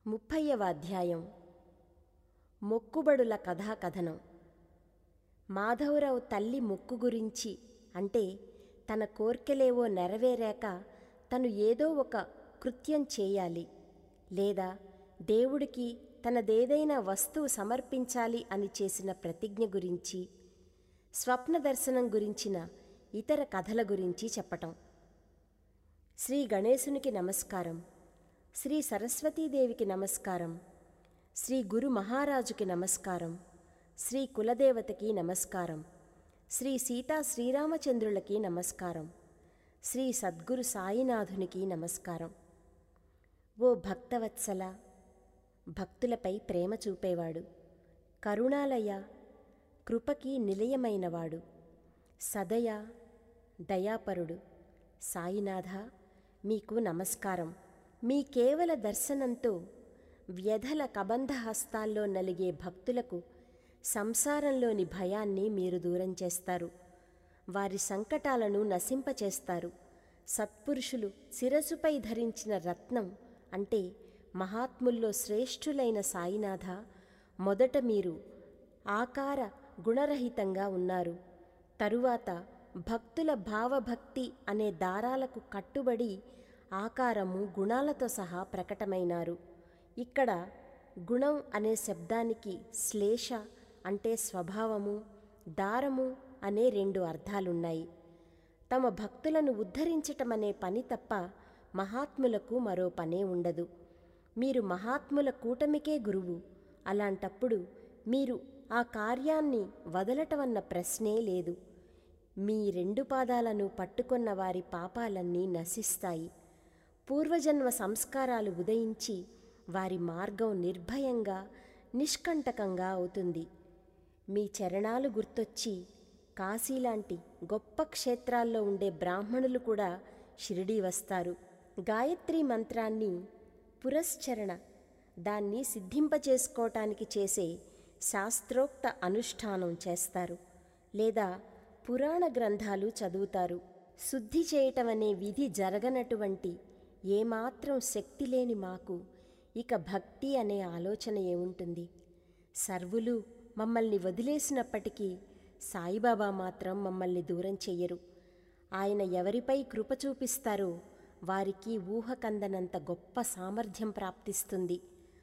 ముప్పైవ అధ్యాయం మొక్కుబడుల కథాకథనం మాధవరావు తల్లి మొక్కు గురించి అంటే తన కోర్కెలేవో నెరవేరాక తను ఏదో ఒక కృత్యం చేయాలి లేదా దేవుడికి తనదేదైనా వస్తువు సమర్పించాలి అని చేసిన ప్రతిజ్ఞ గురించి స్వప్న దర్శనం గురించిన ఇతర కథల గురించి చెప్పటం శ్రీ గణేశునికి నమస్కారం శ్రీ సరస్వతీదేవికి నమస్కారం శ్రీ గురు మహారాజుకి నమస్కారం శ్రీ కులదేవతకి నమస్కారం శ్రీ సీతా శ్రీరామచంద్రులకి నమస్కారం శ్రీ సద్గురు సాయినాథునికి నమస్కారం ఓ భక్తవత్సల భక్తులపై ప్రేమ చూపేవాడు కరుణాలయ కృపకి నిలయమైనవాడు సదయ దయాపరుడు సాయినాథ మీకు నమస్కారం మీ కేవల దర్శనంతో వ్యధల కబంధ హస్తాల్లో నలిగే భక్తులకు సంసారంలోని భయాన్ని మీరు దూరం చేస్తారు వారి సంకటాలను నశింపచేస్తారు సత్పురుషులు శిరసుపై ధరించిన రత్నం అంటే మహాత్ముల్లో శ్రేష్ఠులైన సాయినాథ మొదట మీరు ఆకార గుణరహితంగా ఉన్నారు తరువాత భక్తుల భావభక్తి అనే దారాలకు కట్టుబడి ఆకారము గుణాలతో సహా ప్రకటమైనారు ఇక్కడ గుణం అనే శబ్దానికి శ్లేష అంటే స్వభావము దారము అనే రెండు అర్థాలున్నాయి తమ భక్తులను ఉద్ధరించటమనే పని తప్ప మహాత్ములకు మరో పనే ఉండదు మీరు మహాత్ముల కూటమికే గురువు అలాంటప్పుడు మీరు ఆ కార్యాన్ని వదలటమన్న ప్రశ్నే లేదు మీ రెండు పాదాలను పట్టుకొన్న వారి పాపాలన్నీ నశిస్తాయి పూర్వజన్మ సంస్కారాలు ఉదయించి వారి మార్గం నిర్భయంగా నిష్కంటకంగా అవుతుంది మీ చరణాలు గుర్తొచ్చి కాశీలాంటి గొప్ప క్షేత్రాల్లో ఉండే బ్రాహ్మణులు కూడా షిరిడీ వస్తారు గాయత్రి మంత్రాన్ని పురశ్చరణ దాన్ని సిద్ధింపచేసుకోవటానికి చేసే శాస్త్రోక్త అనుష్ఠానం చేస్తారు లేదా పురాణ గ్రంథాలు చదువుతారు శుద్ధి చేయటం అనే విధి జరగనటువంటి ఏమాత్రం శక్తి లేని మాకు ఇక భక్తి అనే ఆలోచన ఏముంటుంది సర్వులు మమ్మల్ని వదిలేసినప్పటికీ సాయిబాబా మాత్రం మమ్మల్ని దూరం చెయ్యరు ఆయన ఎవరిపై కృప చూపిస్తారో వారికి ఊహకందనంత గొప్ప సామర్థ్యం ప్రాప్తిస్తుంది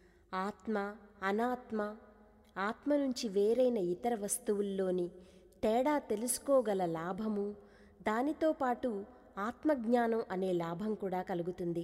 ఆత్మ అనాత్మ ఆత్మ నుంచి వేరైన ఇతర వస్తువుల్లోని తేడా తెలుసుకోగల లాభము దానితో పాటు ఆత్మజ్ఞానం అనే లాభం కూడా కలుగుతుంది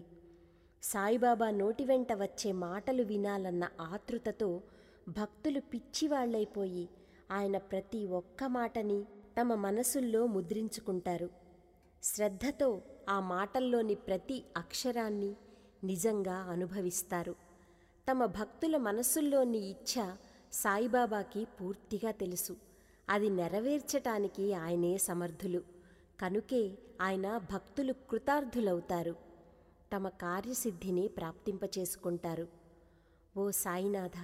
సాయిబాబా నోటి వెంట వచ్చే మాటలు వినాలన్న ఆతృతతో భక్తులు పిచ్చివాళ్లైపోయి ఆయన ప్రతి ఒక్క మాటని తమ మనసుల్లో ముద్రించుకుంటారు శ్రద్ధతో ఆ మాటల్లోని ప్రతి అక్షరాన్ని నిజంగా అనుభవిస్తారు తమ భక్తుల మనసుల్లోని ఇచ్ఛ సాయిబాబాకి పూర్తిగా తెలుసు అది నెరవేర్చటానికి ఆయనే సమర్థులు కనుకే ఆయన భక్తులు కృతార్థులవుతారు తమ కార్యసిద్ధిని ప్రాప్తింపచేసుకుంటారు ఓ సాయినాథ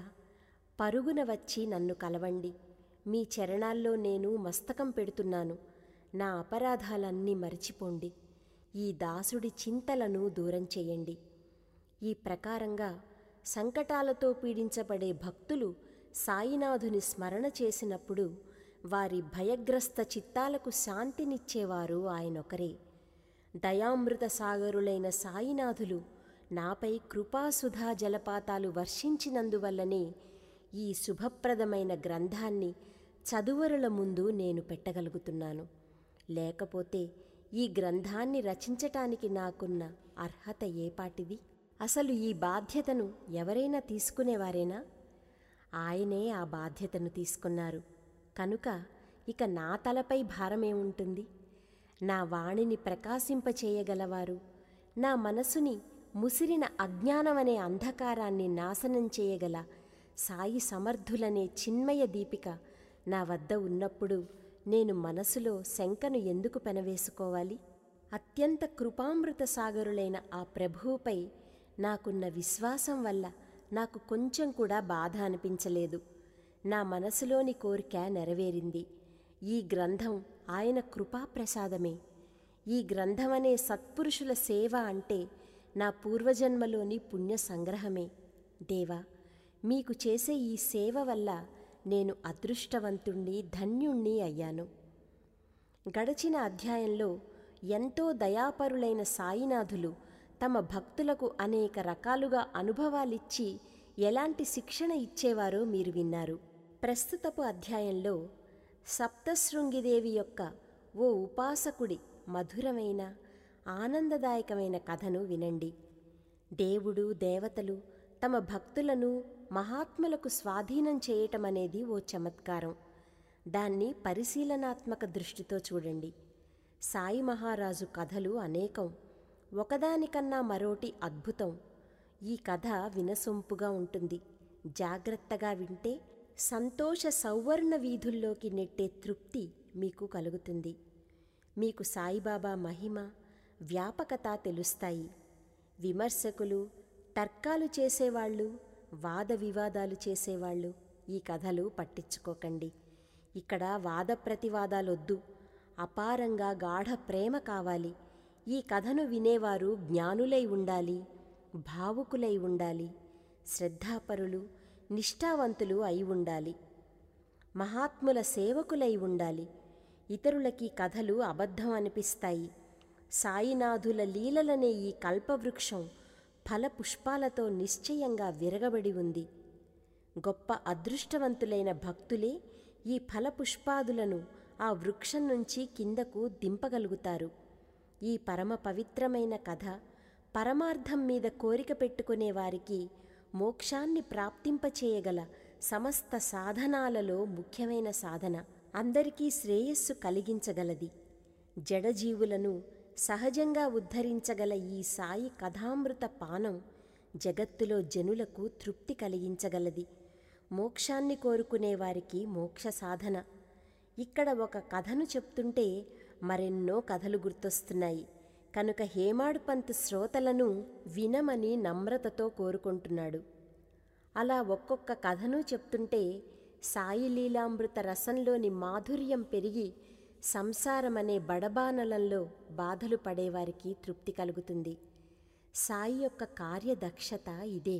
పరుగున వచ్చి నన్ను కలవండి మీ చరణాల్లో నేను మస్తకం పెడుతున్నాను నా అపరాధాలన్నీ మరిచిపోండి ఈ దాసుడి చింతలను దూరం చేయండి ఈ ప్రకారంగా సంకటాలతో పీడించబడే భక్తులు సాయినాథుని స్మరణ చేసినప్పుడు వారి భయగ్రస్త చిత్తాలకు శాంతినిచ్చేవారు ఆయనొకరే దయామృత సాగరులైన సాయినాథులు నాపై కృపాసుధా జలపాతాలు వర్షించినందువల్లనే ఈ శుభప్రదమైన గ్రంథాన్ని చదువరుల ముందు నేను పెట్టగలుగుతున్నాను లేకపోతే ఈ గ్రంథాన్ని రచించటానికి నాకున్న అర్హత ఏపాటిది అసలు ఈ బాధ్యతను ఎవరైనా తీసుకునేవారేనా ఆయనే ఆ బాధ్యతను తీసుకున్నారు కనుక ఇక నా తలపై భారమేముంటుంది నా వాణిని ప్రకాశింపచేయగలవారు నా మనసుని ముసిరిన అజ్ఞానమనే అంధకారాన్ని నాశనం చేయగల సాయి సమర్థులనే చిన్మయ దీపిక నా వద్ద ఉన్నప్పుడు నేను మనసులో శంకను ఎందుకు పెనవేసుకోవాలి అత్యంత కృపామృత సాగరులైన ఆ ప్రభువుపై నాకున్న విశ్వాసం వల్ల నాకు కొంచెం కూడా బాధ అనిపించలేదు నా మనసులోని కోరిక నెరవేరింది ఈ గ్రంథం ఆయన కృపాప్రసాదమే ఈ గ్రంథమనే సత్పురుషుల సేవ అంటే నా పూర్వజన్మలోని పుణ్య సంగ్రహమే దేవా మీకు చేసే ఈ సేవ వల్ల నేను అదృష్టవంతుణ్ణి ధన్యుణ్ణి అయ్యాను గడచిన అధ్యాయంలో ఎంతో దయాపరులైన సాయినాథులు తమ భక్తులకు అనేక రకాలుగా అనుభవాలిచ్చి ఎలాంటి శిక్షణ ఇచ్చేవారో మీరు విన్నారు ప్రస్తుతపు అధ్యాయంలో సప్తశృంగిదేవి యొక్క ఓ ఉపాసకుడి మధురమైన ఆనందదాయకమైన కథను వినండి దేవుడు దేవతలు తమ భక్తులను మహాత్ములకు స్వాధీనం చేయటం అనేది ఓ చమత్కారం దాన్ని పరిశీలనాత్మక దృష్టితో చూడండి సాయి మహారాజు కథలు అనేకం ఒకదానికన్నా మరోటి అద్భుతం ఈ కథ వినసొంపుగా ఉంటుంది జాగ్రత్తగా వింటే సంతోష సౌవర్ణ వీధుల్లోకి నెట్టే తృప్తి మీకు కలుగుతుంది మీకు సాయిబాబా మహిమ వ్యాపకత తెలుస్తాయి విమర్శకులు తర్కాలు చేసేవాళ్ళు వాద వివాదాలు చేసేవాళ్ళు ఈ కథలు పట్టించుకోకండి ఇక్కడ వాద ప్రతివాదాలొద్దు అపారంగా గాఢ ప్రేమ కావాలి ఈ కథను వినేవారు జ్ఞానులై ఉండాలి భావుకులై ఉండాలి శ్రద్ధాపరులు నిష్ఠావంతులు అయి ఉండాలి మహాత్ముల సేవకులై ఉండాలి ఇతరులకి కథలు అబద్ధం అనిపిస్తాయి సాయినాథుల లీలలనే ఈ కల్పవృక్షం ఫల పుష్పాలతో నిశ్చయంగా విరగబడి ఉంది గొప్ప అదృష్టవంతులైన భక్తులే ఈ ఫలపుష్పాదులను ఆ వృక్షం నుంచి కిందకు దింపగలుగుతారు ఈ పరమ పవిత్రమైన కథ పరమార్థం మీద కోరిక పెట్టుకునే వారికి మోక్షాన్ని ప్రాప్తింపచేయగల సమస్త సాధనాలలో ముఖ్యమైన సాధన అందరికీ శ్రేయస్సు కలిగించగలది జడజీవులను సహజంగా ఉద్ధరించగల ఈ సాయి కథామృత పానం జగత్తులో జనులకు తృప్తి కలిగించగలది మోక్షాన్ని కోరుకునే వారికి మోక్ష సాధన ఇక్కడ ఒక కథను చెప్తుంటే మరెన్నో కథలు గుర్తొస్తున్నాయి కనుక హేమాడు పంత్ శ్రోతలను వినమని నమ్రతతో కోరుకుంటున్నాడు అలా ఒక్కొక్క కథను చెప్తుంటే సాయి లీలామృత రసంలోని మాధుర్యం పెరిగి సంసారమనే బడబానలంలో బాధలు పడేవారికి తృప్తి కలుగుతుంది సాయి యొక్క కార్యదక్షత ఇదే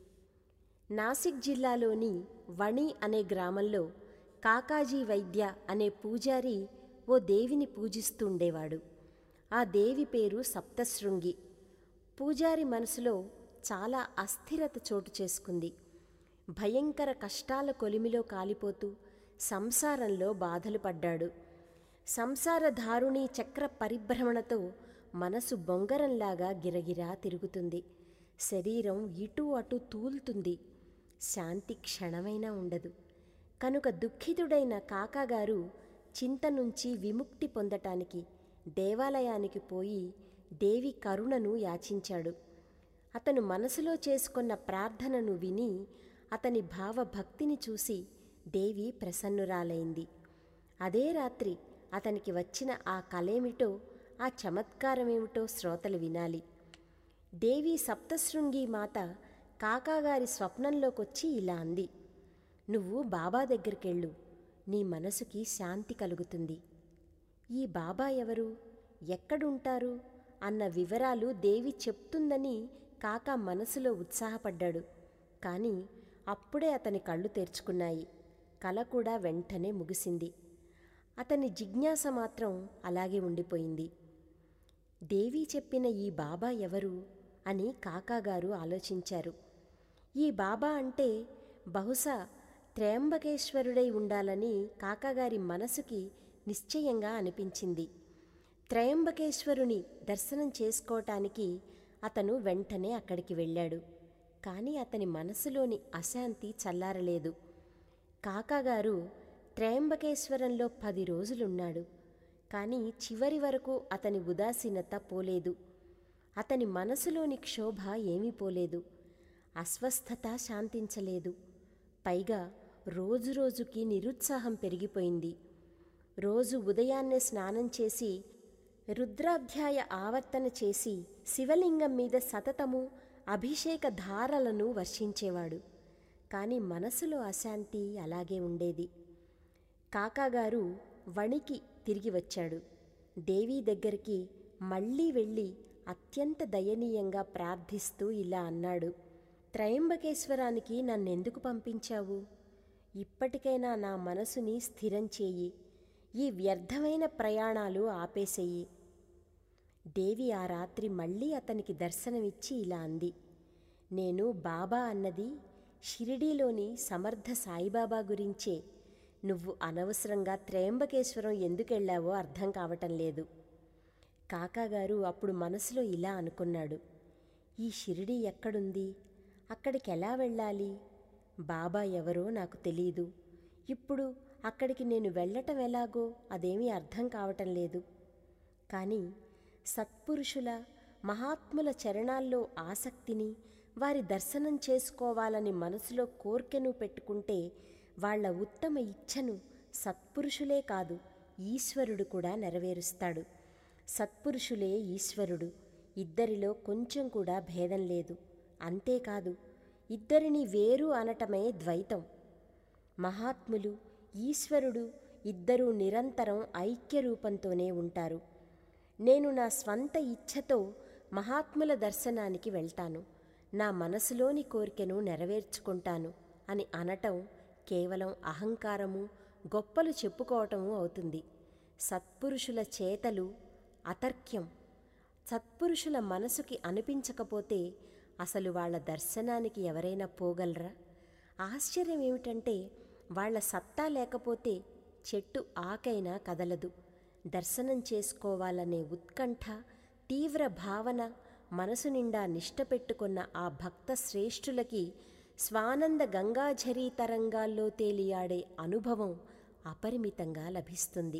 నాసిక్ జిల్లాలోని వణి అనే గ్రామంలో కాకాజీ వైద్య అనే పూజారి ఓ దేవిని పూజిస్తూ ఉండేవాడు ఆ దేవి పేరు సప్తశృంగి పూజారి మనసులో చాలా అస్థిరత చోటు చేసుకుంది భయంకర కష్టాల కొలిమిలో కాలిపోతూ సంసారంలో బాధలు పడ్డాడు సంసార దారుణి చక్ర పరిభ్రమణతో మనసు బొంగరంలాగా గిరగిరా తిరుగుతుంది శరీరం ఇటు అటు తూలుతుంది శాంతి క్షణమైనా ఉండదు కనుక దుఃఖితుడైన కాకాగారు చింత నుంచి విముక్తి పొందటానికి దేవాలయానికి పోయి దేవి కరుణను యాచించాడు అతను మనసులో చేసుకున్న ప్రార్థనను విని అతని భావభక్తిని చూసి దేవి ప్రసన్నురాలైంది అదే రాత్రి అతనికి వచ్చిన ఆ కలేమిటో ఆ చమత్కారమేమిటో శ్రోతలు వినాలి దేవి సప్తశృంగి మాత కాకాగారి స్వప్నంలోకొచ్చి ఇలా అంది నువ్వు బాబా దగ్గరికెళ్ళు నీ మనసుకి శాంతి కలుగుతుంది ఈ బాబా ఎవరు ఎక్కడుంటారు అన్న వివరాలు దేవి చెప్తుందని కాక మనసులో ఉత్సాహపడ్డాడు కానీ అప్పుడే అతని కళ్ళు తెరుచుకున్నాయి కల కూడా వెంటనే ముగిసింది అతని జిజ్ఞాస మాత్రం అలాగే ఉండిపోయింది దేవి చెప్పిన ఈ బాబా ఎవరు అని కాకాగారు ఆలోచించారు ఈ బాబా అంటే బహుశా త్రయంబకేశ్వరుడై ఉండాలని కాకాగారి మనసుకి నిశ్చయంగా అనిపించింది త్రయంబకేశ్వరుని దర్శనం చేసుకోవటానికి అతను వెంటనే అక్కడికి వెళ్ళాడు కానీ అతని మనసులోని అశాంతి చల్లారలేదు కాకాగారు త్రయంబకేశ్వరంలో పది రోజులున్నాడు కానీ చివరి వరకు అతని ఉదాసీనత పోలేదు అతని మనసులోని క్షోభ ఏమీ పోలేదు అస్వస్థత శాంతించలేదు పైగా రోజురోజుకి నిరుత్సాహం పెరిగిపోయింది రోజు ఉదయాన్నే స్నానం చేసి రుద్రాధ్యాయ ఆవర్తన చేసి శివలింగం మీద సతతము అభిషేక ధారలను వర్షించేవాడు కానీ మనసులో అశాంతి అలాగే ఉండేది కాకాగారు వణికి తిరిగి వచ్చాడు దేవి దగ్గరికి మళ్ళీ వెళ్ళి అత్యంత దయనీయంగా ప్రార్థిస్తూ ఇలా అన్నాడు త్రయంబకేశ్వరానికి నన్నెందుకు పంపించావు ఇప్పటికైనా నా మనసుని స్థిరం చేయి ఈ వ్యర్థమైన ప్రయాణాలు ఆపేసేయి దేవి ఆ రాత్రి మళ్ళీ అతనికి దర్శనమిచ్చి ఇలా అంది నేను బాబా అన్నది షిరిడీలోని సమర్థ సాయిబాబా గురించే నువ్వు అనవసరంగా త్రయంబకేశ్వరం ఎందుకెళ్ళావో అర్థం కావటం లేదు కాకాగారు అప్పుడు మనసులో ఇలా అనుకున్నాడు ఈ షిరిడీ ఎక్కడుంది అక్కడికి ఎలా వెళ్ళాలి బాబా ఎవరో నాకు తెలీదు ఇప్పుడు అక్కడికి నేను వెళ్ళటం ఎలాగో అదేమీ అర్థం కావటం లేదు కానీ సత్పురుషుల మహాత్ముల చరణాల్లో ఆసక్తిని వారి దర్శనం చేసుకోవాలని మనసులో కోర్కెను పెట్టుకుంటే వాళ్ళ ఉత్తమ ఇచ్ఛను సత్పురుషులే కాదు ఈశ్వరుడు కూడా నెరవేరుస్తాడు సత్పురుషులే ఈశ్వరుడు ఇద్దరిలో కొంచెం కూడా భేదం లేదు అంతేకాదు ఇద్దరిని వేరు అనటమే ద్వైతం మహాత్ములు ఈశ్వరుడు ఇద్దరూ నిరంతరం ఐక్య రూపంతోనే ఉంటారు నేను నా స్వంత ఇచ్ఛతో మహాత్ముల దర్శనానికి వెళ్తాను నా మనసులోని కోరికను నెరవేర్చుకుంటాను అని అనటం కేవలం అహంకారము గొప్పలు చెప్పుకోవటము అవుతుంది సత్పురుషుల చేతలు అతర్క్యం సత్పురుషుల మనసుకి అనిపించకపోతే అసలు వాళ్ళ దర్శనానికి ఎవరైనా పోగలరా ఆశ్చర్యం ఏమిటంటే వాళ్ళ సత్తా లేకపోతే చెట్టు ఆకైనా కదలదు దర్శనం చేసుకోవాలనే ఉత్కంఠ తీవ్ర భావన మనసు నిండా నిష్ట పెట్టుకున్న ఆ భక్త శ్రేష్ఠులకి స్వానంద గంగాఝరీ తరంగాల్లో తేలియాడే అనుభవం అపరిమితంగా లభిస్తుంది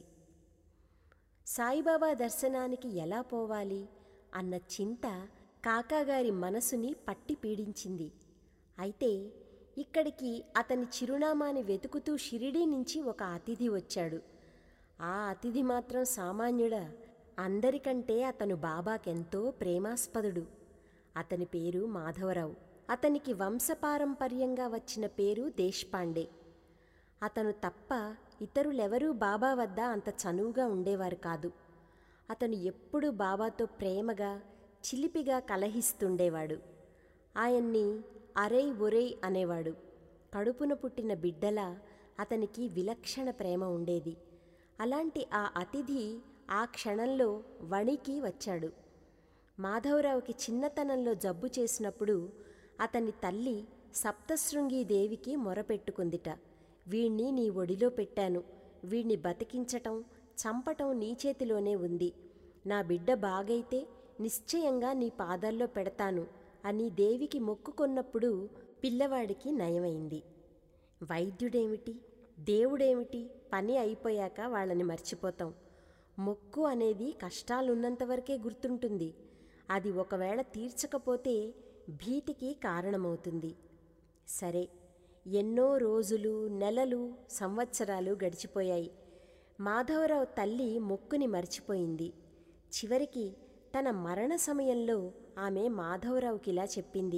సాయిబాబా దర్శనానికి ఎలా పోవాలి అన్న చింత కాకాగారి మనసుని పట్టి పీడించింది అయితే ఇక్కడికి అతని చిరునామాని వెతుకుతూ షిరిడీ నుంచి ఒక అతిథి వచ్చాడు ఆ అతిథి మాత్రం సామాన్యుడా అందరికంటే అతను బాబాకెంతో ప్రేమాస్పదుడు అతని పేరు మాధవరావు అతనికి వంశపారంపర్యంగా వచ్చిన పేరు దేశ్పాండే అతను తప్ప ఇతరులెవరూ బాబా వద్ద అంత చనువుగా ఉండేవారు కాదు అతను ఎప్పుడూ బాబాతో ప్రేమగా చిలిపిగా కలహిస్తుండేవాడు ఆయన్ని అరేయ్ ఒరేయ్ అనేవాడు కడుపున పుట్టిన బిడ్డలా అతనికి విలక్షణ ప్రేమ ఉండేది అలాంటి ఆ అతిథి ఆ క్షణంలో వణికి వచ్చాడు మాధవరావుకి చిన్నతనంలో జబ్బు చేసినప్పుడు అతని తల్లి సప్తశృంగీదేవికి మొరపెట్టుకుందిట వీణ్ణి నీ ఒడిలో పెట్టాను వీణ్ణి బతికించటం చంపటం నీ చేతిలోనే ఉంది నా బిడ్డ బాగైతే నిశ్చయంగా నీ పాదాల్లో పెడతాను అని దేవికి మొక్కుకొన్నప్పుడు పిల్లవాడికి నయమైంది వైద్యుడేమిటి దేవుడేమిటి పని అయిపోయాక వాళ్ళని మర్చిపోతాం మొక్కు అనేది కష్టాలున్నంతవరకే గుర్తుంటుంది అది ఒకవేళ తీర్చకపోతే భీతికి కారణమవుతుంది సరే ఎన్నో రోజులు నెలలు సంవత్సరాలు గడిచిపోయాయి మాధవరావు తల్లి మొక్కుని మర్చిపోయింది చివరికి తన మరణ సమయంలో ఆమె మాధవరావుకిలా చెప్పింది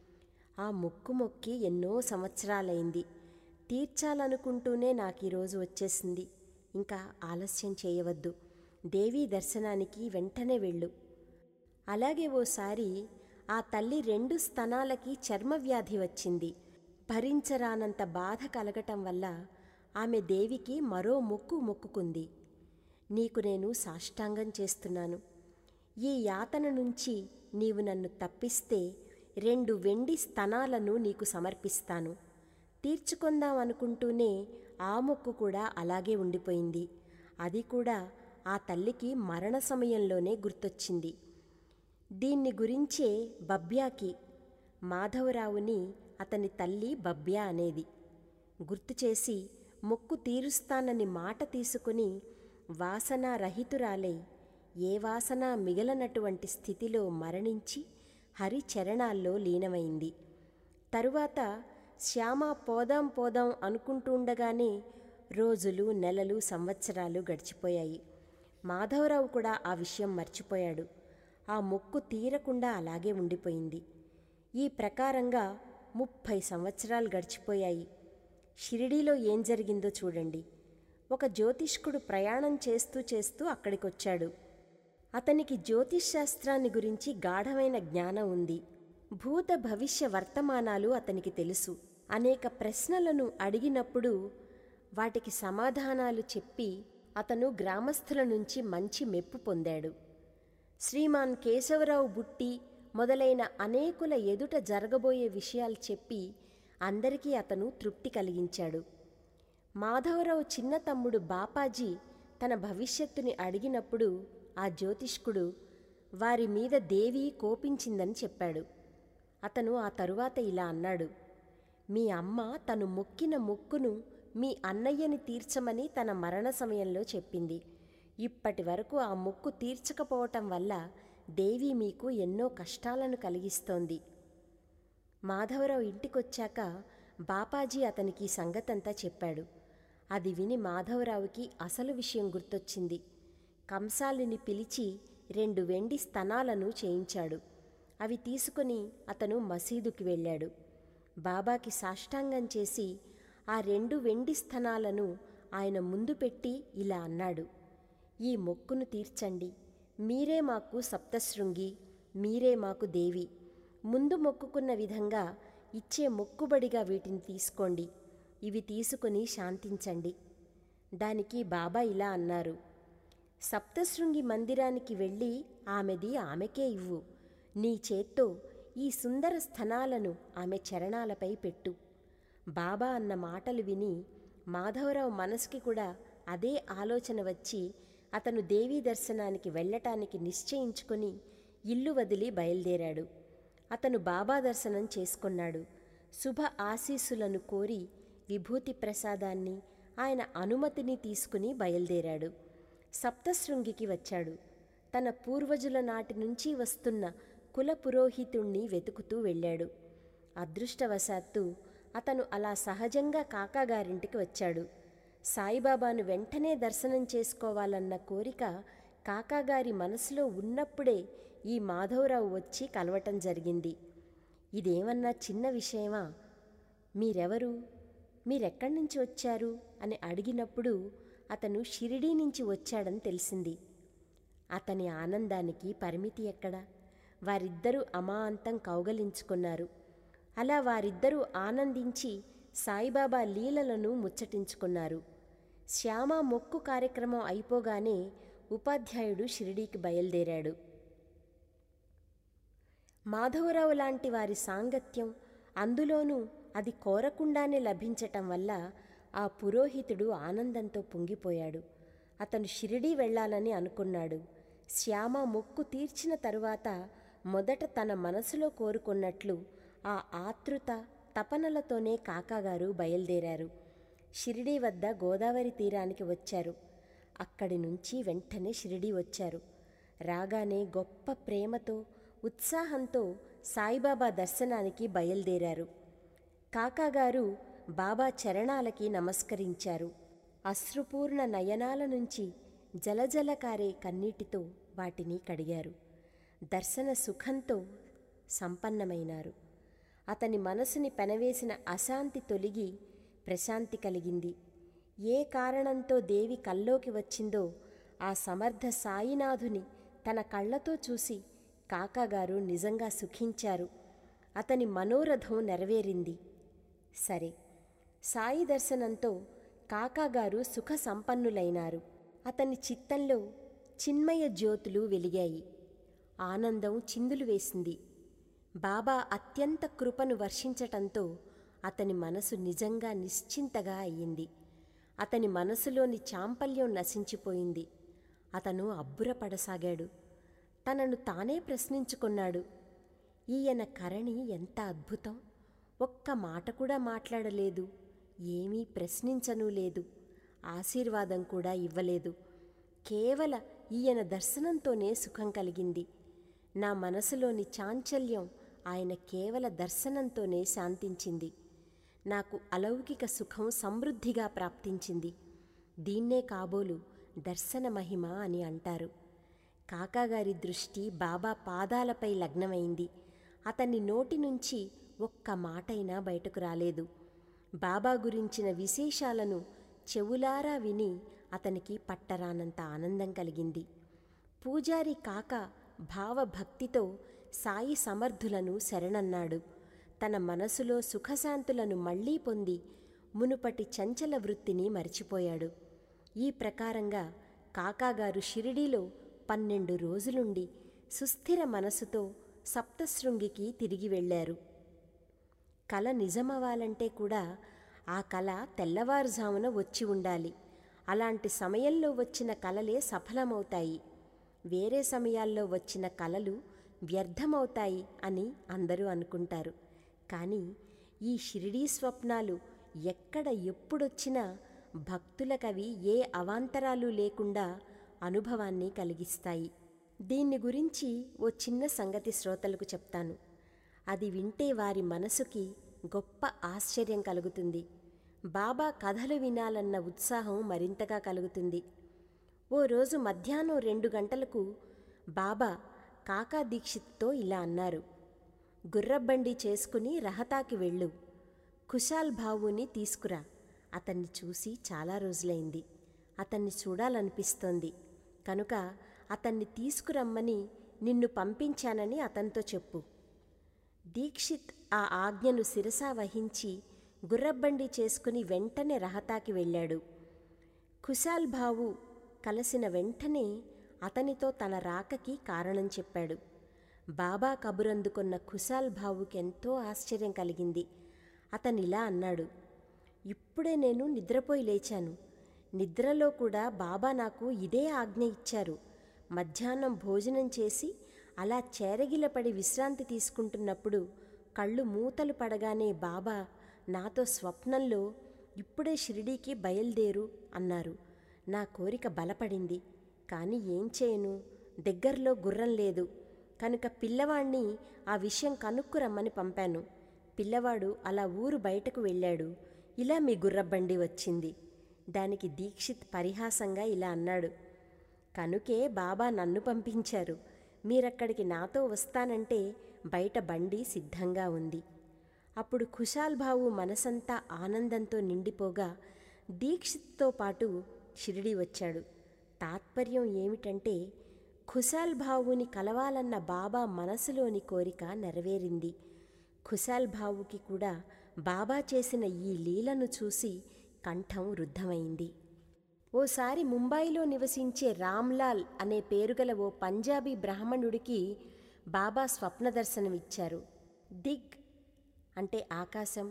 ఆ మొక్కు మొక్కి ఎన్నో సంవత్సరాలైంది తీర్చాలనుకుంటూనే నాకు ఈరోజు వచ్చేసింది ఇంకా ఆలస్యం చేయవద్దు దేవీ దర్శనానికి వెంటనే వెళ్ళు అలాగే ఓసారి ఆ తల్లి రెండు స్తనాలకి చర్మవ్యాధి వచ్చింది భరించరానంత బాధ కలగటం వల్ల ఆమె దేవికి మరో మొక్కు మొక్కుకుంది నీకు నేను సాష్టాంగం చేస్తున్నాను ఈ యాతన నుంచి నీవు నన్ను తప్పిస్తే రెండు వెండి స్తనాలను నీకు సమర్పిస్తాను తీర్చుకుందాం అనుకుంటూనే ఆ మొక్కు కూడా అలాగే ఉండిపోయింది అది కూడా ఆ తల్లికి మరణ సమయంలోనే గుర్తొచ్చింది దీన్ని గురించే బబ్యాకి మాధవరావుని అతని తల్లి బబ్యా అనేది గుర్తు చేసి మొక్కు తీరుస్తానని మాట తీసుకుని వాసనారహితురాలై ఏ వాసన మిగలనటువంటి స్థితిలో మరణించి హరి చరణాల్లో లీనమైంది తరువాత శ్యామ పోదాం పోదాం అనుకుంటుండగానే రోజులు నెలలు సంవత్సరాలు గడిచిపోయాయి మాధవరావు కూడా ఆ విషయం మర్చిపోయాడు ఆ మొక్కు తీరకుండా అలాగే ఉండిపోయింది ఈ ప్రకారంగా ముప్పై సంవత్సరాలు గడిచిపోయాయి షిరిడీలో ఏం జరిగిందో చూడండి ఒక జ్యోతిష్కుడు ప్రయాణం చేస్తూ చేస్తూ అక్కడికొచ్చాడు అతనికి జ్యోతిష్ శాస్త్రాన్ని గురించి గాఢమైన జ్ఞానం ఉంది భూత భవిష్య వర్తమానాలు అతనికి తెలుసు అనేక ప్రశ్నలను అడిగినప్పుడు వాటికి సమాధానాలు చెప్పి అతను గ్రామస్తుల నుంచి మంచి మెప్పు పొందాడు శ్రీమాన్ కేశవరావు బుట్టి మొదలైన అనేకుల ఎదుట జరగబోయే విషయాలు చెప్పి అందరికీ అతను తృప్తి కలిగించాడు మాధవరావు చిన్న తమ్ముడు బాపాజీ తన భవిష్యత్తుని అడిగినప్పుడు ఆ జ్యోతిష్కుడు వారి మీద దేవి కోపించిందని చెప్పాడు అతను ఆ తరువాత ఇలా అన్నాడు మీ అమ్మ తను మొక్కిన మొక్కును మీ అన్నయ్యని తీర్చమని తన మరణ సమయంలో చెప్పింది ఇప్పటి వరకు ఆ మొక్కు తీర్చకపోవటం వల్ల దేవి మీకు ఎన్నో కష్టాలను కలిగిస్తోంది మాధవరావు ఇంటికొచ్చాక బాపాజీ అతనికి ఈ సంగతంతా చెప్పాడు అది విని మాధవరావుకి అసలు విషయం గుర్తొచ్చింది కంసాలిని పిలిచి రెండు వెండి స్తనాలను చేయించాడు అవి తీసుకుని అతను మసీదుకి వెళ్ళాడు బాబాకి సాష్టాంగం చేసి ఆ రెండు వెండి స్తనాలను ఆయన ముందు పెట్టి ఇలా అన్నాడు ఈ మొక్కును తీర్చండి మీరే మాకు సప్తశృంగి మీరే మాకు దేవి ముందు మొక్కుకున్న విధంగా ఇచ్చే మొక్కుబడిగా వీటిని తీసుకోండి ఇవి తీసుకుని శాంతించండి దానికి బాబా ఇలా అన్నారు సప్తశృంగి మందిరానికి వెళ్ళి ఆమెది ఆమెకే ఇవ్వు నీ చేత్తో ఈ సుందర స్థనాలను ఆమె చరణాలపై పెట్టు బాబా అన్న మాటలు విని మాధవరావు మనసుకి కూడా అదే ఆలోచన వచ్చి అతను దేవీ దర్శనానికి వెళ్ళటానికి నిశ్చయించుకొని ఇల్లు వదిలి బయలుదేరాడు అతను బాబా దర్శనం చేసుకున్నాడు శుభ ఆశీస్సులను కోరి విభూతి ప్రసాదాన్ని ఆయన అనుమతిని తీసుకుని బయలుదేరాడు సప్తశృంగికి వచ్చాడు తన పూర్వజుల నాటి నుంచి వస్తున్న కుల పురోహితుణ్ణి వెతుకుతూ వెళ్ళాడు అదృష్టవశాత్తు అతను అలా సహజంగా కాకాగారింటికి వచ్చాడు సాయిబాబాను వెంటనే దర్శనం చేసుకోవాలన్న కోరిక కాకాగారి మనసులో ఉన్నప్పుడే ఈ మాధవరావు వచ్చి కలవటం జరిగింది ఇదేమన్నా చిన్న విషయమా మీరెవరు మీరెక్కడి నుంచి వచ్చారు అని అడిగినప్పుడు అతను షిరిడీ నుంచి వచ్చాడని తెలిసింది అతని ఆనందానికి పరిమితి ఎక్కడ వారిద్దరూ అమాంతం కౌగలించుకున్నారు అలా వారిద్దరూ ఆనందించి సాయిబాబా లీలలను ముచ్చటించుకున్నారు శ్యామ మొక్కు కార్యక్రమం అయిపోగానే ఉపాధ్యాయుడు షిరిడీకి బయలుదేరాడు మాధవరావు లాంటి వారి సాంగత్యం అందులోనూ అది కోరకుండానే లభించటం వల్ల ఆ పురోహితుడు ఆనందంతో పొంగిపోయాడు అతను షిరిడీ వెళ్ళాలని అనుకున్నాడు శ్యామ మొక్కు తీర్చిన తరువాత మొదట తన మనసులో కోరుకున్నట్లు ఆ ఆతృత తపనలతోనే కాకాగారు బయలుదేరారు షిరిడీ వద్ద గోదావరి తీరానికి వచ్చారు అక్కడి నుంచి వెంటనే షిరిడీ వచ్చారు రాగానే గొప్ప ప్రేమతో ఉత్సాహంతో సాయిబాబా దర్శనానికి బయలుదేరారు కాకాగారు బాబా చరణాలకి నమస్కరించారు అశ్రుపూర్ణ నయనాల నుంచి జలజల కారే కన్నీటితో వాటిని కడిగారు దర్శన సుఖంతో సంపన్నమైనారు అతని మనసుని పెనవేసిన అశాంతి తొలగి ప్రశాంతి కలిగింది ఏ కారణంతో దేవి కల్లోకి వచ్చిందో ఆ సమర్థ సాయినాథుని తన కళ్ళతో చూసి కాకాగారు నిజంగా సుఖించారు అతని మనోరథం నెరవేరింది సరే సాయి దర్శనంతో కాకాగారు సుఖ సంపన్నులైనారు అతని చిత్తంలో చిన్మయ జ్యోతులు వెలిగాయి ఆనందం చిందులు వేసింది బాబా అత్యంత కృపను వర్షించటంతో అతని మనసు నిజంగా నిశ్చింతగా అయ్యింది అతని మనసులోని చాంపల్యం నశించిపోయింది అతను అబ్బురపడసాగాడు తనను తానే ప్రశ్నించుకున్నాడు ఈయన కరణి ఎంత అద్భుతం ఒక్క మాట కూడా మాట్లాడలేదు ఏమీ ప్రశ్నించనూ లేదు ఆశీర్వాదం కూడా ఇవ్వలేదు కేవల ఈయన దర్శనంతోనే సుఖం కలిగింది నా మనసులోని చాంచల్యం ఆయన కేవల దర్శనంతోనే శాంతించింది నాకు అలౌకిక సుఖం సమృద్ధిగా ప్రాప్తించింది దీన్నే కాబోలు దర్శన మహిమ అని అంటారు కాకాగారి దృష్టి బాబా పాదాలపై లగ్నమైంది అతని నోటి నుంచి ఒక్క మాటైనా బయటకు రాలేదు బాబా గురించిన విశేషాలను చెవులారా విని అతనికి పట్టరానంత ఆనందం కలిగింది పూజారి కాక భావభక్తితో సాయి సమర్థులను శరణన్నాడు తన మనసులో సుఖశాంతులను మళ్లీ పొంది మునుపటి చంచల వృత్తిని మరిచిపోయాడు ఈ ప్రకారంగా కాకాగారు షిరిడీలో పన్నెండు రోజులుండి సుస్థిర మనసుతో సప్తశృంగికి తిరిగి వెళ్ళారు కల నిజమవ్వాలంటే కూడా ఆ కళ తెల్లవారుజామున వచ్చి ఉండాలి అలాంటి సమయంలో వచ్చిన కలలే సఫలమవుతాయి వేరే సమయాల్లో వచ్చిన కలలు వ్యర్థమవుతాయి అని అందరూ అనుకుంటారు కానీ ఈ షిరిడీ స్వప్నాలు ఎక్కడ ఎప్పుడొచ్చినా భక్తులకవి ఏ అవాంతరాలు లేకుండా అనుభవాన్ని కలిగిస్తాయి దీన్ని గురించి ఓ చిన్న సంగతి శ్రోతలకు చెప్తాను అది వింటే వారి మనసుకి గొప్ప ఆశ్చర్యం కలుగుతుంది బాబా కథలు వినాలన్న ఉత్సాహం మరింతగా కలుగుతుంది ఓ రోజు మధ్యాహ్నం రెండు గంటలకు బాబా కాకా దీక్షిత్తో ఇలా అన్నారు గుర్రబండి చేసుకుని రహతాకి వెళ్ళు కుశాల్ భావుని తీసుకురా అతన్ని చూసి చాలా రోజులైంది అతన్ని చూడాలనిపిస్తోంది కనుక అతన్ని తీసుకురమ్మని నిన్ను పంపించానని అతనితో చెప్పు దీక్షిత్ ఆ ఆజ్ఞను శిరసా వహించి గుర్రబండి చేసుకుని వెంటనే రహతాకి వెళ్ళాడు కుశాల్ భావు కలిసిన వెంటనే అతనితో తన రాకకి కారణం చెప్పాడు బాబా కబురందుకున్న కుశాల్ భావుకి ఎంతో ఆశ్చర్యం కలిగింది అతనిలా అన్నాడు ఇప్పుడే నేను నిద్రపోయి లేచాను నిద్రలో కూడా బాబా నాకు ఇదే ఆజ్ఞ ఇచ్చారు మధ్యాహ్నం భోజనం చేసి అలా చేరగిలపడి విశ్రాంతి తీసుకుంటున్నప్పుడు కళ్ళు మూతలు పడగానే బాబా నాతో స్వప్నంలో ఇప్పుడే షిరిడీకి బయలుదేరు అన్నారు నా కోరిక బలపడింది కానీ ఏం చేయను దగ్గరలో గుర్రం లేదు కనుక పిల్లవాణ్ణి ఆ విషయం కనుక్కురమ్మని పంపాను పిల్లవాడు అలా ఊరు బయటకు వెళ్ళాడు ఇలా మీ గుర్రబండి వచ్చింది దానికి దీక్షిత్ పరిహాసంగా ఇలా అన్నాడు కనుకే బాబా నన్ను పంపించారు మీరక్కడికి నాతో వస్తానంటే బయట బండి సిద్ధంగా ఉంది అప్పుడు ఖుషాల్ బావు మనసంతా ఆనందంతో నిండిపోగా దీక్షిత్తో పాటు షిరిడి వచ్చాడు తాత్పర్యం ఏమిటంటే ఖుశాల్ భావుని కలవాలన్న బాబా మనసులోని కోరిక నెరవేరింది ఖుశాల్ భావుకి కూడా బాబా చేసిన ఈ లీలను చూసి కంఠం రుద్ధమైంది ఓసారి ముంబైలో నివసించే రామ్లాల్ అనే పేరుగల ఓ పంజాబీ బ్రాహ్మణుడికి బాబా స్వప్న దర్శనమిచ్చారు దిగ్ అంటే ఆకాశం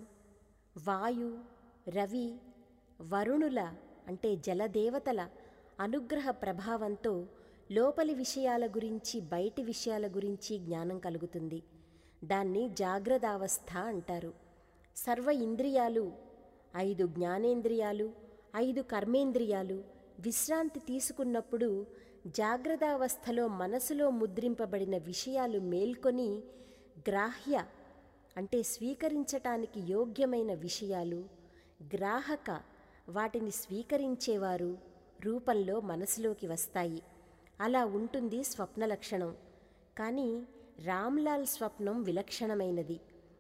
వాయు రవి వరుణుల అంటే జలదేవతల అనుగ్రహ ప్రభావంతో లోపలి విషయాల గురించి బయటి విషయాల గురించి జ్ఞానం కలుగుతుంది దాన్ని జాగ్రత్తావస్థ అంటారు సర్వ ఇంద్రియాలు ఐదు జ్ఞానేంద్రియాలు ఐదు కర్మేంద్రియాలు విశ్రాంతి తీసుకున్నప్పుడు జాగ్రత్తావస్థలో మనసులో ముద్రింపబడిన విషయాలు మేల్కొని గ్రాహ్య అంటే స్వీకరించటానికి యోగ్యమైన విషయాలు గ్రాహక వాటిని స్వీకరించేవారు రూపంలో మనసులోకి వస్తాయి అలా ఉంటుంది స్వప్న లక్షణం కానీ రామ్లాల్ స్వప్నం విలక్షణమైనది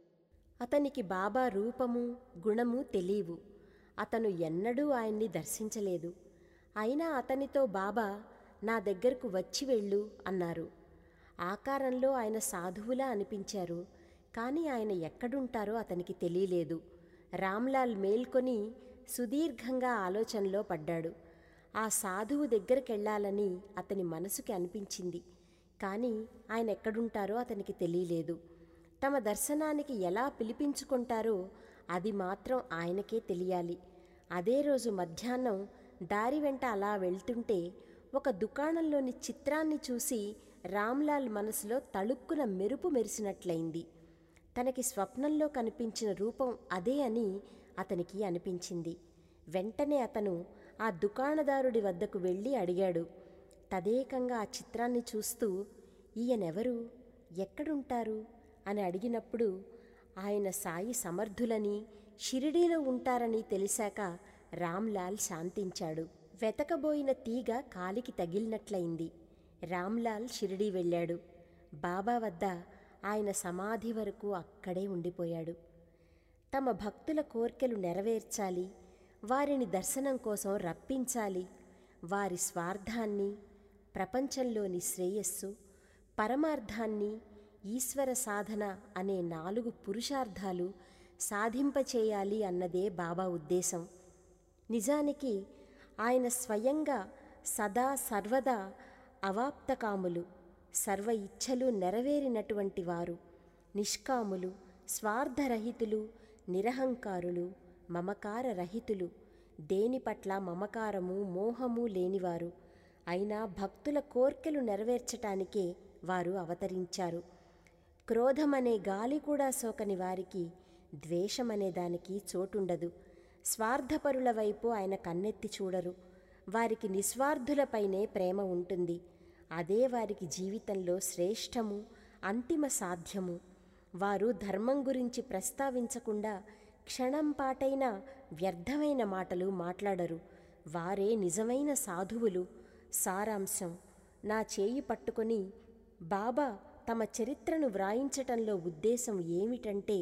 అతనికి బాబా రూపము గుణము తెలియవు అతను ఎన్నడూ ఆయన్ని దర్శించలేదు అయినా అతనితో బాబా నా దగ్గరకు వచ్చి వెళ్ళు అన్నారు ఆకారంలో ఆయన సాధువులా అనిపించారు కానీ ఆయన ఎక్కడుంటారో అతనికి తెలియలేదు రామ్లాల్ మేల్కొని సుదీర్ఘంగా ఆలోచనలో పడ్డాడు ఆ సాధువు దగ్గరికెళ్ళాలని అతని మనసుకి అనిపించింది కానీ ఆయన ఎక్కడుంటారో అతనికి తెలియలేదు తమ దర్శనానికి ఎలా పిలిపించుకుంటారో అది మాత్రం ఆయనకే తెలియాలి అదే రోజు మధ్యాహ్నం దారి వెంట అలా వెళ్తుంటే ఒక దుకాణంలోని చిత్రాన్ని చూసి రామ్లాల్ మనసులో తళుక్కున మెరుపు మెరిసినట్లయింది తనకి స్వప్నంలో కనిపించిన రూపం అదే అని అతనికి అనిపించింది వెంటనే అతను ఆ దుకాణదారుడి వద్దకు వెళ్ళి అడిగాడు తదేకంగా ఆ చిత్రాన్ని చూస్తూ ఈయనెవరు ఎక్కడుంటారు అని అడిగినప్పుడు ఆయన సాయి సమర్థులని షిరిడీలో ఉంటారని తెలిసాక రామ్లాల్ శాంతించాడు వెతకబోయిన తీగ కాలికి తగిలినట్లయింది రామ్లాల్ షిరిడీ వెళ్ళాడు బాబా వద్ద ఆయన సమాధి వరకు అక్కడే ఉండిపోయాడు తమ భక్తుల కోర్కెలు నెరవేర్చాలి వారిని దర్శనం కోసం రప్పించాలి వారి స్వార్థాన్ని ప్రపంచంలోని శ్రేయస్సు పరమార్థాన్ని ఈశ్వర సాధన అనే నాలుగు పురుషార్థాలు సాధింపచేయాలి అన్నదే బాబా ఉద్దేశం నిజానికి ఆయన స్వయంగా సదా సర్వదా అవాప్తకాములు సర్వ ఇచ్ఛలు నెరవేరినటువంటి వారు నిష్కాములు స్వార్థరహితులు నిరహంకారులు మమకార రహితులు దేని పట్ల మమకారము మోహము లేనివారు అయినా భక్తుల కోర్కెలు నెరవేర్చటానికే వారు అవతరించారు క్రోధమనే గాలి కూడా సోకని వారికి ద్వేషమనే దానికి చోటుండదు స్వార్థపరుల వైపు ఆయన కన్నెత్తి చూడరు వారికి నిస్వార్థులపైనే ప్రేమ ఉంటుంది అదే వారికి జీవితంలో శ్రేష్టము అంతిమ సాధ్యము వారు ధర్మం గురించి ప్రస్తావించకుండా క్షణం పాటైన వ్యర్థమైన మాటలు మాట్లాడరు వారే నిజమైన సాధువులు సారాంశం నా చేయి పట్టుకొని బాబా తమ చరిత్రను వ్రాయించటంలో ఉద్దేశం ఏమిటంటే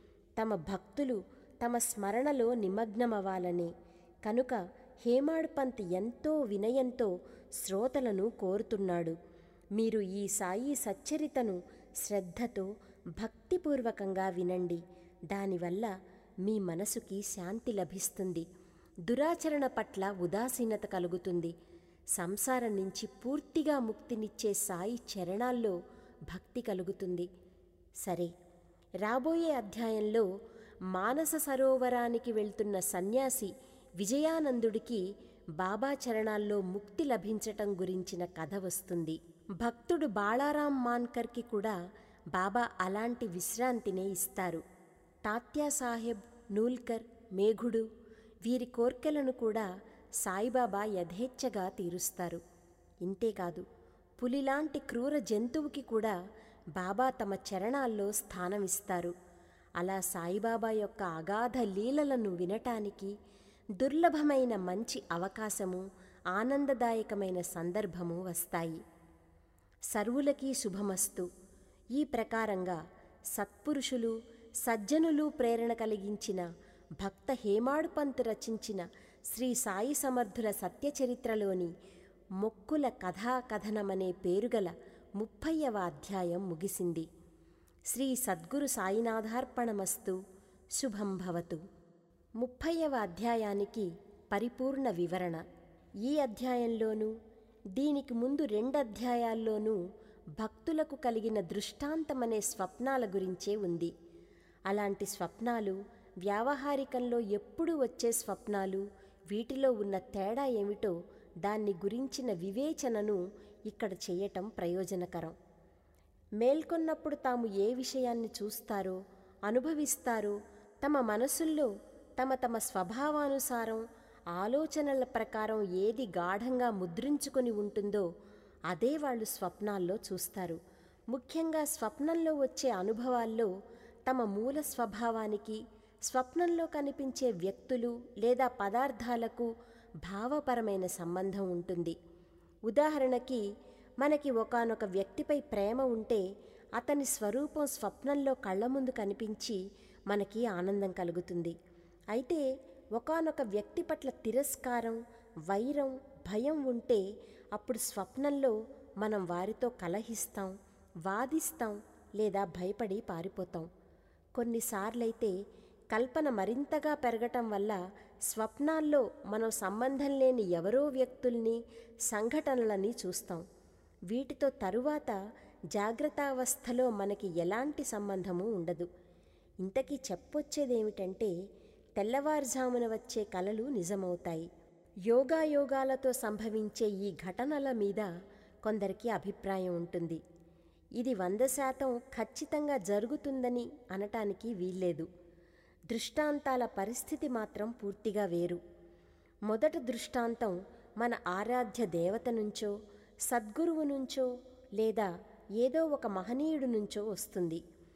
తమ భక్తులు తమ స్మరణలో నిమగ్నమవ్వాలని కనుక హేమాడ్ పంత్ ఎంతో వినయంతో శ్రోతలను కోరుతున్నాడు మీరు ఈ సాయి సచ్చరితను శ్రద్ధతో భక్తిపూర్వకంగా వినండి దానివల్ల మీ మనసుకి శాంతి లభిస్తుంది దురాచరణ పట్ల ఉదాసీనత కలుగుతుంది సంసారం నుంచి పూర్తిగా ముక్తినిచ్చే సాయి చరణాల్లో భక్తి కలుగుతుంది సరే రాబోయే అధ్యాయంలో మానస సరోవరానికి వెళ్తున్న సన్యాసి విజయానందుడికి బాబా చరణాల్లో ముక్తి లభించటం గురించిన కథ వస్తుంది భక్తుడు బాళారాం మాన్కర్కి కూడా బాబా అలాంటి విశ్రాంతినే ఇస్తారు తాత్యా సాహెబ్ నూల్కర్ మేఘుడు వీరి కోర్కెలను కూడా సాయిబాబా యథేచ్ఛగా తీరుస్తారు ఇంతేకాదు పులిలాంటి క్రూర జంతువుకి కూడా బాబా తమ చరణాల్లో స్థానమిస్తారు అలా సాయిబాబా యొక్క అగాధ లీలలను వినటానికి దుర్లభమైన మంచి అవకాశము ఆనందదాయకమైన సందర్భము వస్తాయి సర్వులకి శుభమస్తు ఈ ప్రకారంగా సత్పురుషులు సజ్జనులు ప్రేరణ కలిగించిన భక్త హేమాడు పంత్ రచించిన శ్రీ సాయి సమర్థుల సత్యచరిత్రలోని మొక్కుల కథా కథనమనే పేరుగల ముప్పైవ అధ్యాయం ముగిసింది శ్రీ సద్గురు సాయినాథార్పణమస్తు శుభం భవతు ముప్పైవ అధ్యాయానికి పరిపూర్ణ వివరణ ఈ అధ్యాయంలోనూ దీనికి ముందు రెండు అధ్యాయాల్లోనూ భక్తులకు కలిగిన దృష్టాంతమనే స్వప్నాల గురించే ఉంది అలాంటి స్వప్నాలు వ్యావహారికంలో ఎప్పుడు వచ్చే స్వప్నాలు వీటిలో ఉన్న తేడా ఏమిటో దాన్ని గురించిన వివేచనను ఇక్కడ చేయటం ప్రయోజనకరం మేల్కొన్నప్పుడు తాము ఏ విషయాన్ని చూస్తారో అనుభవిస్తారో తమ మనసుల్లో తమ తమ స్వభావానుసారం ఆలోచనల ప్రకారం ఏది గాఢంగా ముద్రించుకొని ఉంటుందో అదే వాళ్ళు స్వప్నాల్లో చూస్తారు ముఖ్యంగా స్వప్నంలో వచ్చే అనుభవాల్లో తమ మూల స్వభావానికి స్వప్నంలో కనిపించే వ్యక్తులు లేదా పదార్థాలకు భావపరమైన సంబంధం ఉంటుంది ఉదాహరణకి మనకి ఒకానొక వ్యక్తిపై ప్రేమ ఉంటే అతని స్వరూపం స్వప్నంలో కళ్ళ ముందు కనిపించి మనకి ఆనందం కలుగుతుంది అయితే ఒకానొక వ్యక్తి పట్ల తిరస్కారం వైరం భయం ఉంటే అప్పుడు స్వప్నంలో మనం వారితో కలహిస్తాం వాదిస్తాం లేదా భయపడి పారిపోతాం కొన్నిసార్లైతే కల్పన మరింతగా పెరగటం వల్ల స్వప్నాల్లో మనం సంబంధం లేని ఎవరో వ్యక్తుల్ని సంఘటనలని చూస్తాం వీటితో తరువాత జాగ్రత్తావస్థలో మనకి ఎలాంటి సంబంధము ఉండదు ఇంతకీ చెప్పొచ్చేదేమిటంటే తెల్లవారుజామున వచ్చే కలలు నిజమవుతాయి యోగాయోగాలతో సంభవించే ఈ ఘటనల మీద కొందరికి అభిప్రాయం ఉంటుంది ఇది వంద శాతం ఖచ్చితంగా జరుగుతుందని అనటానికి వీల్లేదు దృష్టాంతాల పరిస్థితి మాత్రం పూర్తిగా వేరు మొదట దృష్టాంతం మన ఆరాధ్య దేవత నుంచో సద్గురువు నుంచో లేదా ఏదో ఒక మహనీయుడు నుంచో వస్తుంది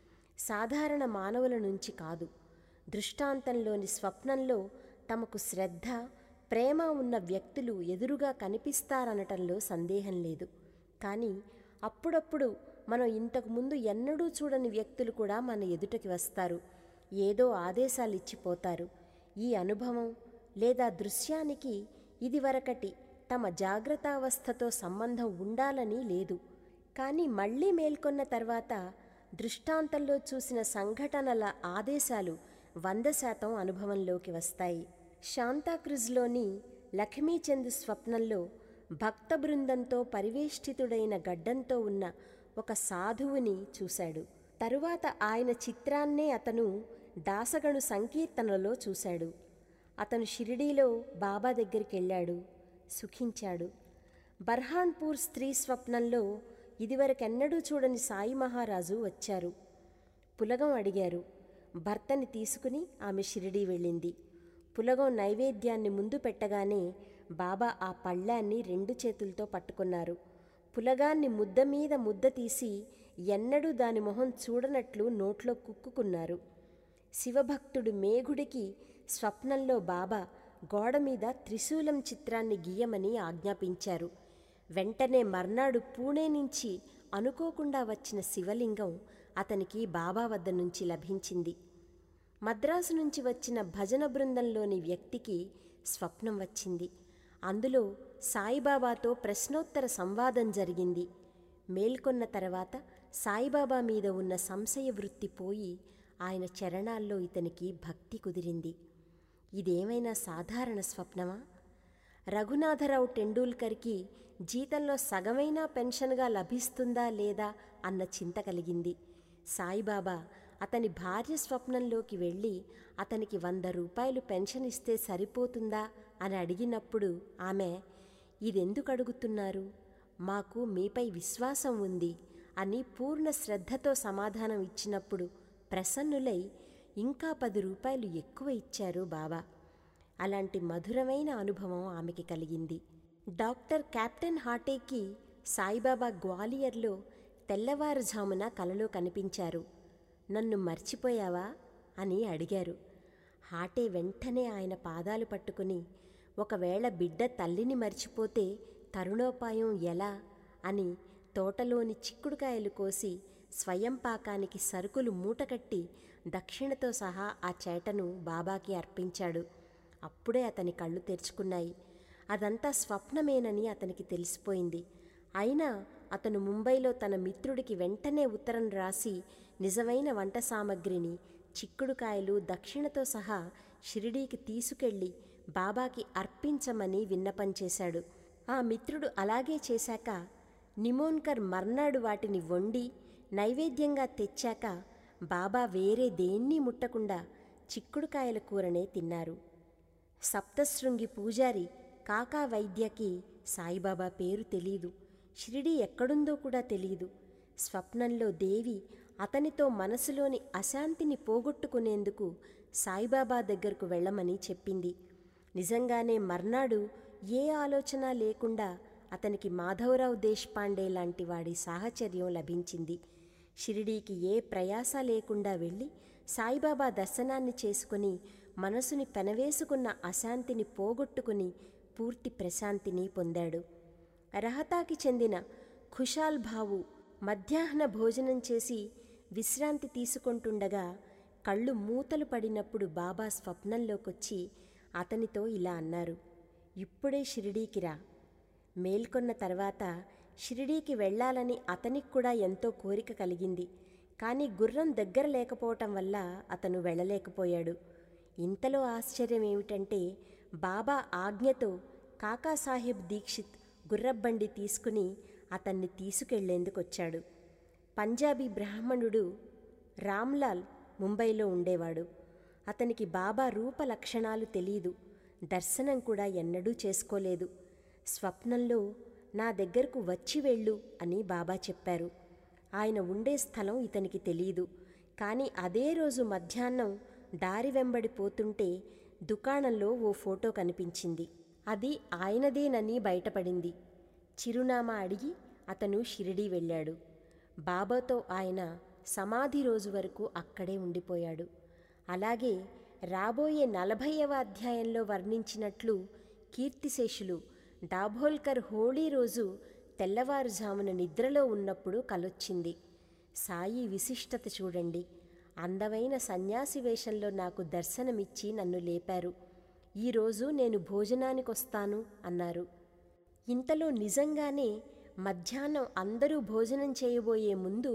సాధారణ మానవుల నుంచి కాదు దృష్టాంతంలోని స్వప్నంలో తమకు శ్రద్ధ ప్రేమ ఉన్న వ్యక్తులు ఎదురుగా కనిపిస్తారనటంలో సందేహం లేదు కానీ అప్పుడప్పుడు మనం ఇంతకుముందు ఎన్నడూ చూడని వ్యక్తులు కూడా మన ఎదుటకి వస్తారు ఏదో ఆదేశాలు ఇచ్చిపోతారు ఈ అనుభవం లేదా దృశ్యానికి ఇదివరకటి తమ జాగ్రత్తావస్థతో సంబంధం ఉండాలని లేదు కానీ మళ్ళీ మేల్కొన్న తర్వాత దృష్టాంతంలో చూసిన సంఘటనల ఆదేశాలు వంద శాతం అనుభవంలోకి వస్తాయి శాంతాక్రుజ్లోని లక్ష్మీచంద్ స్వప్నంలో భక్త బృందంతో పరివేష్టితుడైన గడ్డంతో ఉన్న ఒక సాధువుని చూశాడు తరువాత ఆయన చిత్రాన్నే అతను దాసగణు సంకీర్తనలో చూశాడు అతను షిరిడీలో బాబా దగ్గరికి వెళ్ళాడు సుఖించాడు బర్హాన్పూర్ స్త్రీ స్వప్నంలో ఇదివరకెన్నడూ చూడని సాయి మహారాజు వచ్చారు పులగం అడిగారు భర్తని తీసుకుని ఆమె షిరిడీ వెళ్ళింది పులగం నైవేద్యాన్ని ముందు పెట్టగానే బాబా ఆ పళ్ళాన్ని రెండు చేతులతో పట్టుకున్నారు పులగాన్ని ముద్ద మీద ముద్ద తీసి ఎన్నడూ దాని మొహం చూడనట్లు నోట్లో కుక్కుకున్నారు శివభక్తుడు మేఘుడికి స్వప్నంలో బాబా గోడ మీద త్రిశూలం చిత్రాన్ని గీయమని ఆజ్ఞాపించారు వెంటనే మర్నాడు పూణే నుంచి అనుకోకుండా వచ్చిన శివలింగం అతనికి బాబా వద్ద నుంచి లభించింది మద్రాసు నుంచి వచ్చిన భజన బృందంలోని వ్యక్తికి స్వప్నం వచ్చింది అందులో సాయిబాబాతో ప్రశ్నోత్తర సంవాదం జరిగింది మేల్కొన్న తర్వాత సాయిబాబా మీద ఉన్న సంశయ వృత్తి పోయి ఆయన చరణాల్లో ఇతనికి భక్తి కుదిరింది ఇదేమైనా సాధారణ స్వప్నమా రఘునాథరావు టెండూల్కర్కి జీతంలో సగమైనా పెన్షన్గా లభిస్తుందా లేదా అన్న చింత కలిగింది సాయిబాబా అతని భార్య స్వప్నంలోకి వెళ్ళి అతనికి వంద రూపాయలు పెన్షన్ ఇస్తే సరిపోతుందా అని అడిగినప్పుడు ఆమె ఇదెందుకు అడుగుతున్నారు మాకు మీపై విశ్వాసం ఉంది అని పూర్ణ శ్రద్ధతో సమాధానం ఇచ్చినప్పుడు ప్రసన్నులై ఇంకా పది రూపాయలు ఎక్కువ ఇచ్చారు బాబా అలాంటి మధురమైన అనుభవం ఆమెకి కలిగింది డాక్టర్ కెప్టెన్ హాటేకి సాయిబాబా గ్వాలియర్లో తెల్లవారుజామున కలలో కనిపించారు నన్ను మర్చిపోయావా అని అడిగారు హాటే వెంటనే ఆయన పాదాలు పట్టుకుని ఒకవేళ బిడ్డ తల్లిని మర్చిపోతే తరుణోపాయం ఎలా అని తోటలోని చిక్కుడుకాయలు కోసి స్వయం పాకానికి సరుకులు మూటకట్టి దక్షిణతో సహా ఆ చేటను బాబాకి అర్పించాడు అప్పుడే అతని కళ్ళు తెరుచుకున్నాయి అదంతా స్వప్నమేనని అతనికి తెలిసిపోయింది అయినా అతను ముంబైలో తన మిత్రుడికి వెంటనే ఉత్తరం రాసి నిజమైన వంట సామగ్రిని చిక్కుడుకాయలు దక్షిణతో సహా షిరిడీకి తీసుకెళ్ళి బాబాకి అర్పించమని విన్నపం చేశాడు ఆ మిత్రుడు అలాగే చేశాక నిమోన్కర్ మర్నాడు వాటిని వండి నైవేద్యంగా తెచ్చాక బాబా వేరే దేన్నీ ముట్టకుండా చిక్కుడుకాయల కూరనే తిన్నారు సప్తశృంగి పూజారి కాకా వైద్యకి సాయిబాబా పేరు తెలీదు షిరిడి ఎక్కడుందో కూడా తెలియదు స్వప్నంలో దేవి అతనితో మనసులోని అశాంతిని పోగొట్టుకునేందుకు సాయిబాబా దగ్గరకు వెళ్ళమని చెప్పింది నిజంగానే మర్నాడు ఏ ఆలోచన లేకుండా అతనికి మాధవరావు దేశ్పాండే లాంటి వాడి సాహచర్యం లభించింది షిరిడీకి ఏ ప్రయాస లేకుండా వెళ్ళి సాయిబాబా దర్శనాన్ని చేసుకుని మనసుని పెనవేసుకున్న అశాంతిని పోగొట్టుకుని పూర్తి ప్రశాంతిని పొందాడు రహతాకి చెందిన ఖుషాల్ భావు మధ్యాహ్న భోజనం చేసి విశ్రాంతి తీసుకుంటుండగా కళ్ళు మూతలు పడినప్పుడు బాబా స్వప్నంలోకొచ్చి అతనితో ఇలా అన్నారు ఇప్పుడే షిరిడీకి రా మేల్కొన్న తర్వాత షిరిడీకి వెళ్ళాలని అతనికి కూడా ఎంతో కోరిక కలిగింది కానీ గుర్రం దగ్గర లేకపోవటం వల్ల అతను వెళ్ళలేకపోయాడు ఇంతలో ఆశ్చర్యం ఏమిటంటే బాబా ఆజ్ఞతో కాకాసాహెబ్ దీక్షిత్ గుర్రబండి తీసుకుని అతన్ని తీసుకెళ్లేందుకొచ్చాడు పంజాబీ బ్రాహ్మణుడు రామ్లాల్ ముంబైలో ఉండేవాడు అతనికి బాబా రూప లక్షణాలు తెలీదు దర్శనం కూడా ఎన్నడూ చేసుకోలేదు స్వప్నంలో నా దగ్గరకు వచ్చి వెళ్ళు అని బాబా చెప్పారు ఆయన ఉండే స్థలం ఇతనికి తెలీదు కానీ అదే రోజు మధ్యాహ్నం దారి వెంబడి పోతుంటే దుకాణంలో ఓ ఫోటో కనిపించింది అది ఆయనదేనని బయటపడింది చిరునామా అడిగి అతను షిరిడీ వెళ్ళాడు బాబాతో ఆయన సమాధి రోజు వరకు అక్కడే ఉండిపోయాడు అలాగే రాబోయే నలభైవ అధ్యాయంలో వర్ణించినట్లు కీర్తిశేషులు డాభోల్కర్ హోళీ రోజు తెల్లవారుజామున నిద్రలో ఉన్నప్పుడు కలొచ్చింది సాయి విశిష్టత చూడండి అందమైన సన్యాసి వేషంలో నాకు దర్శనమిచ్చి నన్ను లేపారు ఈరోజు నేను భోజనానికొస్తాను అన్నారు ఇంతలో నిజంగానే మధ్యాహ్నం అందరూ భోజనం చేయబోయే ముందు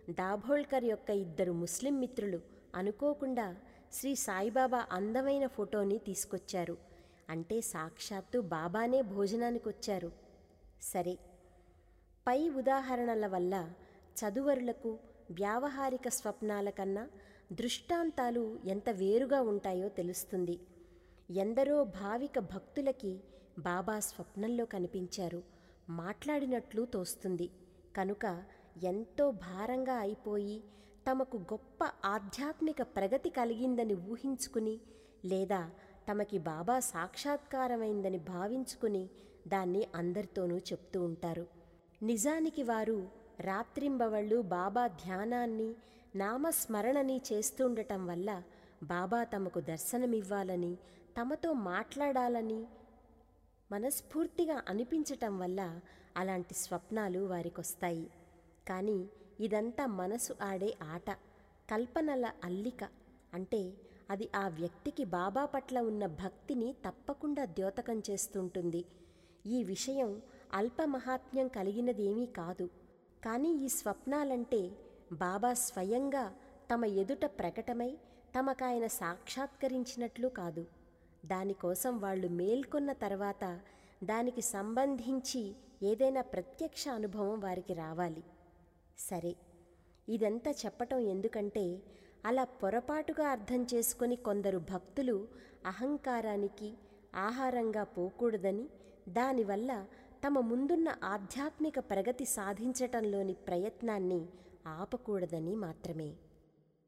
దాభోల్కర్ యొక్క ఇద్దరు ముస్లిం మిత్రులు అనుకోకుండా శ్రీ సాయిబాబా అందమైన ఫోటోని తీసుకొచ్చారు అంటే సాక్షాత్తు బాబానే భోజనానికి వచ్చారు సరే పై ఉదాహరణల వల్ల చదువరులకు వ్యావహారిక స్వప్నాల కన్నా దృష్టాంతాలు ఎంత వేరుగా ఉంటాయో తెలుస్తుంది ఎందరో భావిక భక్తులకి బాబా స్వప్నంలో కనిపించారు మాట్లాడినట్లు తోస్తుంది కనుక ఎంతో భారంగా అయిపోయి తమకు గొప్ప ఆధ్యాత్మిక ప్రగతి కలిగిందని ఊహించుకుని లేదా తమకి బాబా సాక్షాత్కారమైందని భావించుకుని దాన్ని అందరితోనూ చెప్తూ ఉంటారు నిజానికి వారు రాత్రింబవళ్ళు బాబా ధ్యానాన్ని నామస్మరణని చేస్తుండటం వల్ల బాబా తమకు దర్శనమివ్వాలని తమతో మాట్లాడాలని మనస్ఫూర్తిగా అనిపించటం వల్ల అలాంటి స్వప్నాలు వారికొస్తాయి కానీ ఇదంతా మనసు ఆడే ఆట కల్పనల అల్లిక అంటే అది ఆ వ్యక్తికి బాబా పట్ల ఉన్న భక్తిని తప్పకుండా ద్యోతకం చేస్తుంటుంది ఈ విషయం అల్ప మహాత్మ్యం కలిగినదేమీ కాదు కానీ ఈ స్వప్నాలంటే బాబా స్వయంగా తమ ఎదుట ప్రకటమై తమకాయన సాక్షాత్కరించినట్లు కాదు దానికోసం వాళ్ళు మేల్కొన్న తర్వాత దానికి సంబంధించి ఏదైనా ప్రత్యక్ష అనుభవం వారికి రావాలి సరే ఇదంతా చెప్పటం ఎందుకంటే అలా పొరపాటుగా అర్థం చేసుకొని కొందరు భక్తులు అహంకారానికి ఆహారంగా పోకూడదని దానివల్ల తమ ముందున్న ఆధ్యాత్మిక ప్రగతి సాధించటంలోని ప్రయత్నాన్ని ఆపకూడదని మాత్రమే